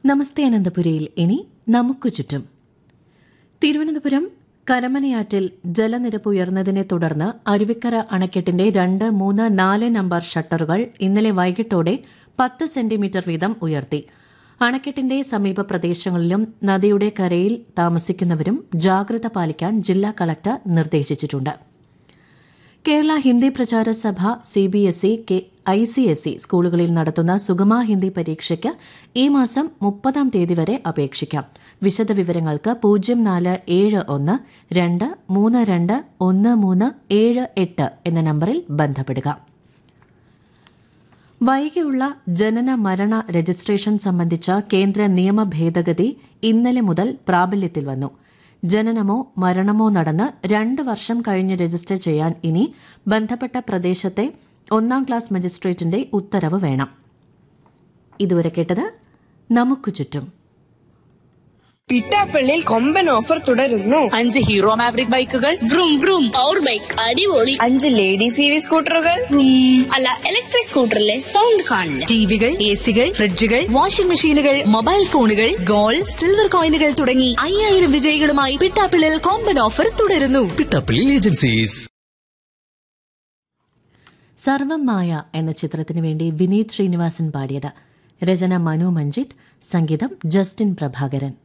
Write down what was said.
നമസ്തേ അനന്തപുരിയിൽ ഇനി നമുക്കു ചുറ്റും തിരുവനന്തപുരം കരമനയാറ്റിൽ ജലനിരപ്പ് ഉയർന്നതിനെ തുടർന്ന് അരുവിക്കര അണക്കെട്ടിന്റെ രണ്ട് മൂന്ന് നാല് നമ്പർ ഷട്ടറുകൾ ഇന്നലെ വൈകിട്ടോടെ പത്ത് സെന്റിമീറ്റർ വീതം ഉയർത്തി അണക്കെട്ടിന്റെ സമീപ പ്രദേശങ്ങളിലും നദിയുടെ കരയിൽ താമസിക്കുന്നവരും ജാഗ്രത പാലിക്കാൻ ജില്ലാ കളക്ടർ നിർദ്ദേശിച്ചിട്ടുണ്ട് Kerala Hindi Prachar Sabha CBSE I C S E സ്കൂളുകളിൽ നടത്തുന്ന സുഗമ ഹിന്ദി പരീക്ഷയ്ക്ക് ഈ മാസം മുപ്പതാം തീയതി വരെ അപേക്ഷിക്കാം വിശദവിവരങ്ങൾക്ക് പൂജ്യം നാല് ഏഴ് ഒന്ന് രണ്ട് മൂന്ന് രണ്ട് ഒന്ന് മൂന്ന് ഏഴ് എട്ട് എന്ന നമ്പറിൽ ബന്ധപ്പെടുക വൈകിയുള്ള ജനന മരണ രജിസ്ട്രേഷൻ സംബന്ധിച്ച കേന്ദ്ര നിയമ ഭേദഗതി ഇന്നലെ മുതൽ പ്രാബല്യത്തിൽ വന്നു ജനനമോ മരണമോ നടന്ന് രണ്ട് വർഷം കഴിഞ്ഞ് രജിസ്റ്റർ ചെയ്യാൻ ഇനി ബന്ധപ്പെട്ട പ്രദേശത്തെ ഒന്നാം ക്ലാസ് മജിസ്ട്രേറ്റിന്റെ ഉത്തരവ് വേണം ഇതുവരെ കേട്ടത് നമുക്കു ചുറ്റും പിറ്റാപ്പള്ളിയിൽ കൊമ്പൻ ഓഫർ തുടരുന്നു അഞ്ച് ഹീറോ മാവറിക് ബൈക്കുകൾ vroom vroom പവർ ബൈക്ക് അടിപൊളി അഞ്ച് ലേഡീസ് ഇ വി സ്കൂട്ടറുകൾ vroom അല്ല ഇലക്ട്രിക് സ്കൂട്ടറിലെ സൗണ്ട് കാണില്ല ടിവികൾ എ സികൾ ഫ്രിഡ്ജുകൾ വാഷിംഗ് മെഷീനുകൾ മൊബൈൽ ഫോണുകൾ ഗോൾഡ് സിൽവർ കോയിനുകൾ തുടങ്ങി അയ്യായിരം വിജയികളുമായി പിട്ടാപ്പിളിൽ കോമ്പൻ ഓഫർ തുടരുന്നു പിട്ടപ്പള്ളി ഏജൻസീസ് സർവം മായ എന്ന ചിത്രത്തിനു വേണ്ടി വിനീത് ശ്രീനിവാസൻ പാടിയത് രചന മനു മഞ്ജിത്ത് സംഗീതം ജസ്റ്റിൻ പ്രഭാകരൻ